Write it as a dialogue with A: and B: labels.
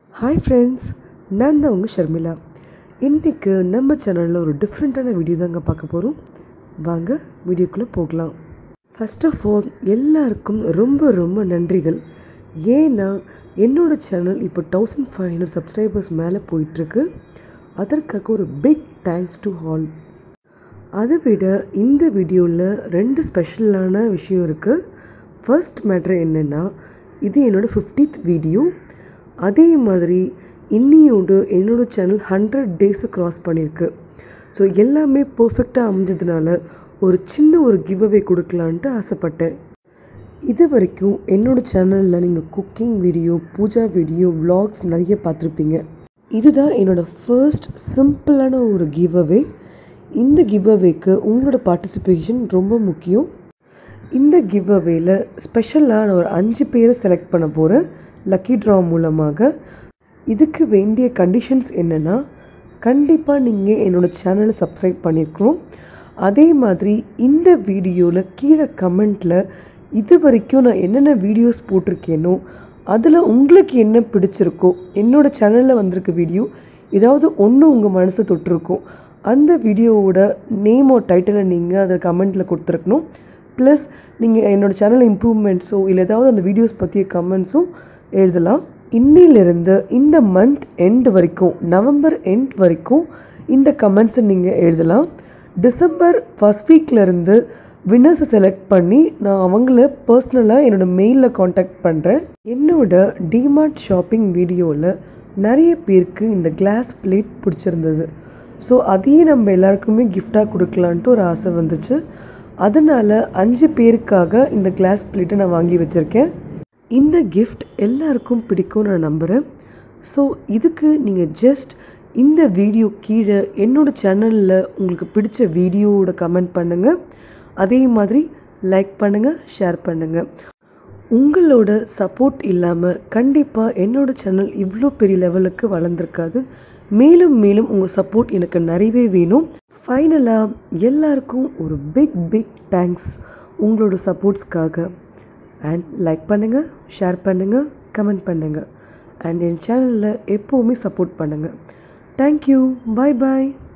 A: hi friends நான் தான் உங்கள் ஷர்மிளா இன்றைக்கு நம்ம சேனலில் ஒரு டிஃப்ரெண்ட்டான வீடியோ தாங்க பார்க்க போகிறோம் வாங்க வீடியோக்குள்ளே போகலாம் ஃபர்ஸ்ட் ஆஃப் ஆல் எல்லாருக்கும் ரொம்ப ரொம்ப நன்றிகள் ஏன்னா என்னோடய சேனல் இப்போ தௌசண்ட் ஃபைவ் ஹண்ட்ரட் சப்ஸ்கிரைபர்ஸ் மேலே போயிட்டுருக்கு அதற்காக ஒரு பிக் தேங்க்ஸ் டு ஆல் அதை விட இந்த வீடியோவில் ரெண்டு ஸ்பெஷலான விஷயம் இருக்குது ஃபர்ஸ்ட் மேட்ரு என்னென்னா இது என்னோடய ஃபிஃப்டித் வீடியோ அதே மாதிரி இன்னியோடு என்னோடய சேனல் ஹண்ட்ரட் டேஸை க்ராஸ் பண்ணியிருக்கு ஸோ எல்லாமே பர்ஃபெக்டாக அமைஞ்சதுனால ஒரு சின்ன ஒரு கிவ் அவே கொடுக்கலான்ட்டு ஆசைப்பட்டேன் இது வரைக்கும் என்னோடய சேனலில் நீங்கள் cooking video pooja video vlogs நிறைய பார்த்துருப்பீங்க இதுதான் என்னோடய ஃபர்ஸ்ட் சிம்பிளான ஒரு கிவ் அவே இந்த கிவ் அவேக்கு உங்களோட பார்ட்டிசிபேஷன் ரொம்ப முக்கியம் இந்த கிவ் அவேல ஸ்பெஷலாக நான் ஒரு அஞ்சு பேரை செலக்ட் பண்ண போகிறேன் லக்கி ட்ரா மூலமாக இதுக்கு வேண்டிய கண்டிஷன்ஸ் என்னென்னா கண்டிப்பாக நீங்கள் என்னோடய சேனலை சப்ஸ்கிரைப் பண்ணியிருக்கணும் அதே மாதிரி இந்த வீடியோவில் கீழே கமெண்ட்டில் இது வரைக்கும் நான் என்னென்ன வீடியோஸ் போட்டிருக்கேனோ அதில் உங்களுக்கு என்ன பிடிச்சிருக்கோ என்னோடய சேனலில் வந்திருக்க வீடியோ ஏதாவது ஒன்று உங்கள் மனசை தொட்டிருக்கும் அந்த வீடியோவோட நேமோ டைட்டிலை நீங்கள் அதை கமெண்ட்டில் கொடுத்துருக்கணும் ப்ளஸ் நீங்கள் என்னோடய சேனல் இம்ப்ரூவ்மெண்ட்ஸோ இல்லை ஏதாவது அந்த வீடியோஸ் பற்றிய கமெண்ட்ஸும் எழுதலாம் இன்னிலிருந்து இந்த மந்த் எண்ட் வரைக்கும் நவம்பர் எண்ட் வரைக்கும் இந்த கமெண்ட்ஸை நீங்கள் எழுதலாம் டிசம்பர் ஃபஸ்ட் வீக்லேருந்து வின்னர்ஸை செலக்ட் பண்ணி நான் அவங்கள பர்சனலாக என்னோடய மெயிலில் காண்டாக்ட் பண்ணுறேன் என்னோட டிமார்ட் ஷாப்பிங் வீடியோவில் நிறைய பேருக்கு இந்த கிளாஸ் பிளேட் பிடிச்சிருந்தது ஸோ அதையே நம்ம எல்லாருக்குமே கிஃப்டாக கொடுக்கலான்ட்டு ஒரு ஆசை வந்துச்சு அதனால் அஞ்சு பேருக்காக இந்த கிளாஸ் பிளேட்டை நான் வாங்கி வச்சுருக்கேன் இந்த கிஃப்ட் எல்லாருக்கும் பிடிக்கும் நான் நம்புகிறேன் ஸோ இதுக்கு நீங்கள் ஜஸ்ட் இந்த வீடியோ கீழே என்னோடய சேனலில் உங்களுக்கு பிடிச்ச வீடியோவோட கமெண்ட் பண்ணுங்கள் அதே மாதிரி லைக் பண்ணுங்கள் ஷேர் பண்ணுங்கள் உங்களோட சப்போர்ட் இல்லாமல் கண்டிப்பாக என்னோடய சேனல் இவ்வளோ பெரிய லெவலுக்கு வளர்ந்துருக்காது மேலும் மேலும் உங்கள் சப்போர்ட் எனக்கு நிறையவே வேணும் ஃபைனலாக எல்லாருக்கும் ஒரு பிக் பிக் தேங்க்ஸ் உங்களோட சப்போர்ட்ஸ்க்காக அண்ட் லைக் பண்ணுங்கள் ஷேர் பண்ணுங்கள் கமெண்ட் பண்ணுங்கள் அண்ட் என் சேனலில் எப்போவுமே சப்போர்ட் பண்ணுங்கள் தேங்க்யூ பாய் பாய்